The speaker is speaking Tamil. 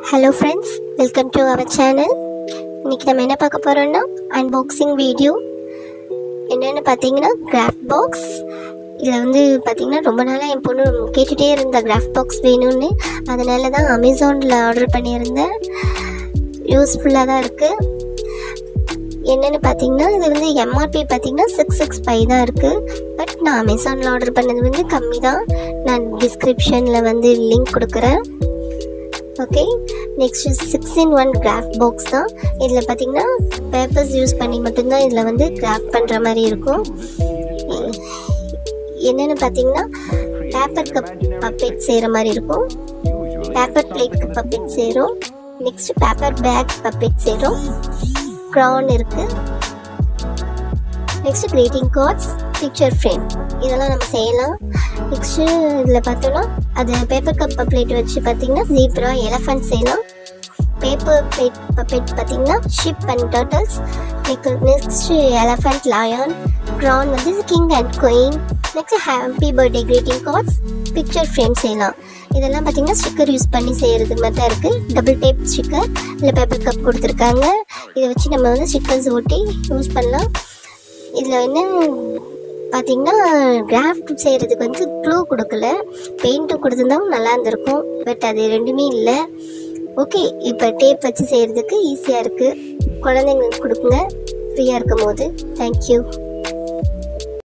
hello friends welcome to our channel இன்றைக்கி நம்ம என்ன பார்க்க போகிறோம்னா அன்பாக்சிங் வீடியோ என்னென்னு பார்த்தீங்கன்னா கிராஃப்ட் பாக்ஸ் இதில் வந்து பார்த்தீங்கன்னா ரொம்ப நாளாக என் பொண்ணு கேட்டுகிட்டே இருந்த கிராஃப்ட் பாக்ஸ் வேணும்னு அதனால தான் அமேசானில் ஆர்டர் பண்ணியிருந்தேன் யூஸ்ஃபுல்லாக தான் இருக்குது என்னென்னு பார்த்தீங்கன்னா இது வந்து எம்ஆர்பி பார்த்தீங்கன்னா சிக்ஸ் சிக்ஸ் ஃபைவ் தான் இருக்குது பட் நான் அமேசானில் ஆர்டர் பண்ணது வந்து கம்மி தான் நான் டிஸ்கிரிப்ஷனில் வந்து லிங்க் கொடுக்குறேன் okay next six in one craft box தான் இதில் பார்த்தீங்கன்னா பேப்பர்ஸ் யூஸ் பண்ணி மட்டும்தான் இதில் வந்து கிராஃப்ட் பண்ணுற மாதிரி இருக்கும் என்னென்னு பார்த்தீங்கன்னா பேப்பர் கப் பப்பெட் செய்கிற மாதிரி இருக்கும் பேப்பர் பிளேட் பப்பெட் செய்கிறோம் நெக்ஸ்ட் பேப்பர் பேக் பப்பெட் செய்கிறோம் க்ரௌன் இருக்குது next greeting cards picture frame இதெல்லாம் நம்ம செய்யலாம் நெக்ஸ்ட்டு இதில் பார்த்தோன்னா அது பேப்பர் கப் பிளேட் வச்சு பார்த்தீங்கன்னா ஜீப்ரா எலஃபண்ட் செய்யலாம் பேப்பர் பிளேட் பப்பெட் பார்த்தீங்கன்னா ship and turtles next elephant lion crown வந்து king and queen next happy birthday greeting cards picture frame செய்யலாம் இதெல்லாம் பார்த்தீங்கன்னா ஸ்டிக்கர் யூஸ் பண்ணி செய்கிறது மாதிரி தான் இருக்குது டபுள் டேப் ஸ்டிக்கர் இல்லை பேப்பர் கப் கொடுத்துருக்காங்க இதை வச்சு நம்ம வந்து ஸ்டிக்கர்ஸ் ஒட்டி யூஸ் பண்ணலாம் இதில் என்ன பார்த்தீங்கன்னா கிராஃப்ட் செய்கிறதுக்கு வந்து க்ளூ கொடுக்கல பெயிண்ட்டும் கொடுத்துருந்தாலும் நல்லா இருந்திருக்கும் பட் அது ரெண்டுமே இல்லை ஓகே இப்போ டேப் வச்சு செய்கிறதுக்கு ஈஸியாக இருக்குது குழந்தைங்களுக்கு கொடுக்குங்க ஃப்ரீயாக இருக்கும் போது தேங்க்யூ